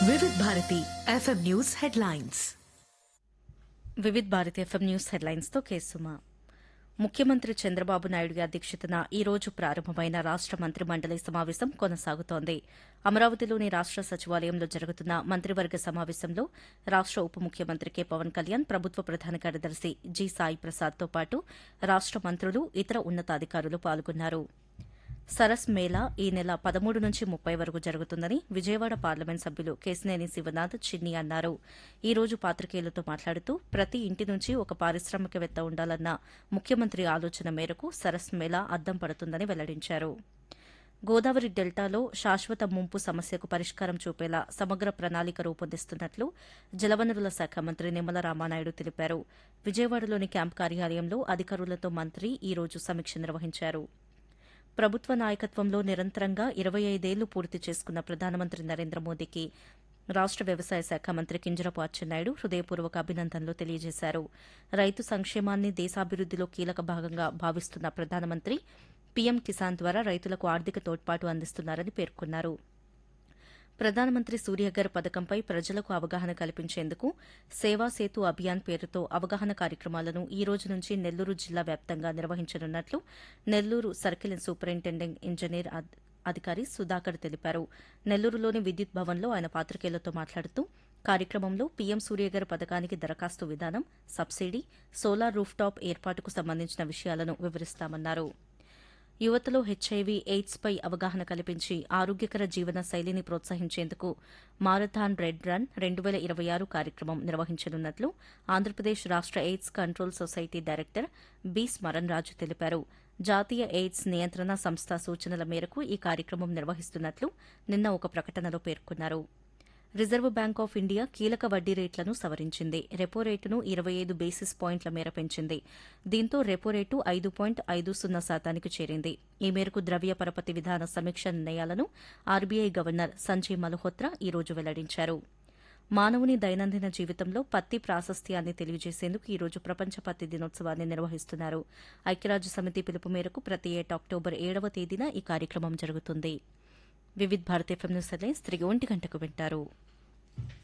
Vividh Bharati FM news headlines Vividh Bharati FM news హెడ్లైన్స్తో కేసుమా ముఖ్యమంత్రి చంద్రబాబు నాయుడు అధ్యక్షతన ఈ రోజు ప్రారంభమైన రాష్ట మంత్రి మండలి సమావేశం కొనసాగుతోంది అమరావతిలోని రాష్ట సచివాలయంలో జరుగుతున్న మంత్రివర్గ సమావేశంలో రాష్ట ఉప ముఖ్యమంత్రి కె పవన్ కళ్యాణ్ ప్రభుత్వ ప్రధాన కార్యదర్శి జి సాయి ప్రసాద్తో పాటు రాష్ట మంత్రులు ఇతర ఉన్నతాధికారులు పాల్గొన్నారు సరస్ మేళా ఈ నెల పదమూడు నుంచి ముప్పై వరకు జరుగుతుందని విజయవాడ పార్లమెంట్ సభ్యులు కేసినేని శివనాథ్ చిన్ని అన్నారు ఈ రోజు పాత్రికేయులతో మాట్లాడుతూ ప్రతి ఇంటి నుంచి ఒక పారిశ్రామికవేత్త ఉండాలన్న ముఖ్యమంత్రి ఆలోచన మేరకు సరస్ మేళా అద్దం పడుతుందని వెల్లడించారు గోదావరి డెల్టాలో శాశ్వత ముంపు సమస్యకు పరిష్కారం చూపేలా సమగ్ర ప్రణాళిక రూపొందిస్తున్నట్లు జలవనరుల శాఖ మంత్రి నిమ్మల రామానాయుడు తెలిపారు విజయవాడలోని క్యాంప్ కార్యాలయంలో అధికారులతో మంత్రి ఈ రోజు సమీక్ష నిర్వహించారు ప్రభుత్వ నాయకత్వంలో నిరంతరంగా ఇరవై ఐదేళ్లు పూర్తి చేసుకున్న ప్రధానమంత్రి నరేంద్ర మోదీకి రాష్ట వ్యవసాయ శాఖ మంత్రి కింజరపు అచ్చెన్నాయుడు హృదయపూర్వక అభినందనలు తెలియజేశారు రైతు సంక్షేమాన్ని దేశాభివృద్దిలో కీలక భాగంగా భావిస్తున్న ప్రధానమంత్రి పీఎం కిసాన్ ద్వారా రైతులకు ఆర్థిక తోడ్పాటు అందిస్తున్నారని పేర్కొన్నారు ప్రధానమంత్రి సూర్యఘర్ పథకంపై ప్రజలకు అవగాహన కల్పించేందుకు సేవా సేతు అభియాన్ పేరుతో అవగాహన కార్యక్రమాలను ఈ రోజు నుంచి నెల్లూరు జిల్లా వ్యాప్తంగా నిర్వహించనున్నట్లు నెల్లూరు సర్కిల్ సూపరింటెండెంట్ ఇంజనీర్ అద్- అధికారి సుధాకర్ తెలిపారు నెల్లూరులోని విద్యుత్ భవన్లో ఆయన పాత్రికేయులతో మాట్లాడుతూ కార్యక్రమంలో పీఎం సూర్యఘర్ పథకానికి దరఖాస్తు విధానం సబ్సిడీ సోలార్ రూఫ్టాప్ ఏర్పాటుకు సంబంధించిన విషయాలను వివరిస్తామన్నారు యువతలో హెచ్ఐవి ఎయిడ్స్ పై అవగాహన కల్పించి ఆరోగ్యకర జీవన శైలిని ప్రోత్సహించేందుకు మారథాన్ రెడ్ రన్ రెండు వేల ఇరవై ఆరు కార్యక్రమం నిర్వహించనున్నట్లు ఆంధ్రప్రదేశ్ రాష్ట AIDS control society director B Smaran Raju తెలిపారు జాతీయ ఎయిడ్స్ నియంత్రణ సంస్థ సూచనల మేరకు ఈ కార్యక్రమం నిర్వహిస్తున్నట్లు నిన్న ఒక ప్రకటనలో పేర్కొన్నారు రిజర్వ్ బ్యాంక్ ఆఫ్ ఇండియా కీలక వడ్డీ రేట్లను సవరించింది రెపో రేటును ఇరవై ఐదు బేసిస్ పాయింట్ల మేర పెంచింది దీంతో రెపో రేటు ఐదు పాయింట్ ఐదు సున్నా శాతానికి చేరింది ఈ మేరకు ద్రవ్య పరపతి విధాన సమీక్ష నిర్ణయాలను ఆర్బీఐ గవర్నర్ సంజయ్ మల్హోత్రా ఈ రోజు వెల్లడించారు మానవుని దైనందిన జీవితంలో పత్తి ప్రాశస్త్యాన్ని తెలియజేసేందుకు ఈ రోజు ప్రపంచ పత్తి దినోత్సవాన్ని నిర్వహిస్తున్నారు ఐక్యరాజ్య సమితి పిలుపు మేరకు ప్రతి ఏటా అక్టోబర్ ఏడవ తేదీన ఈ కార్యక్రమం జరుగుతుంది Vividh Bharat FM news headlines తిరిగి ఒంటి గంటకు వింటారు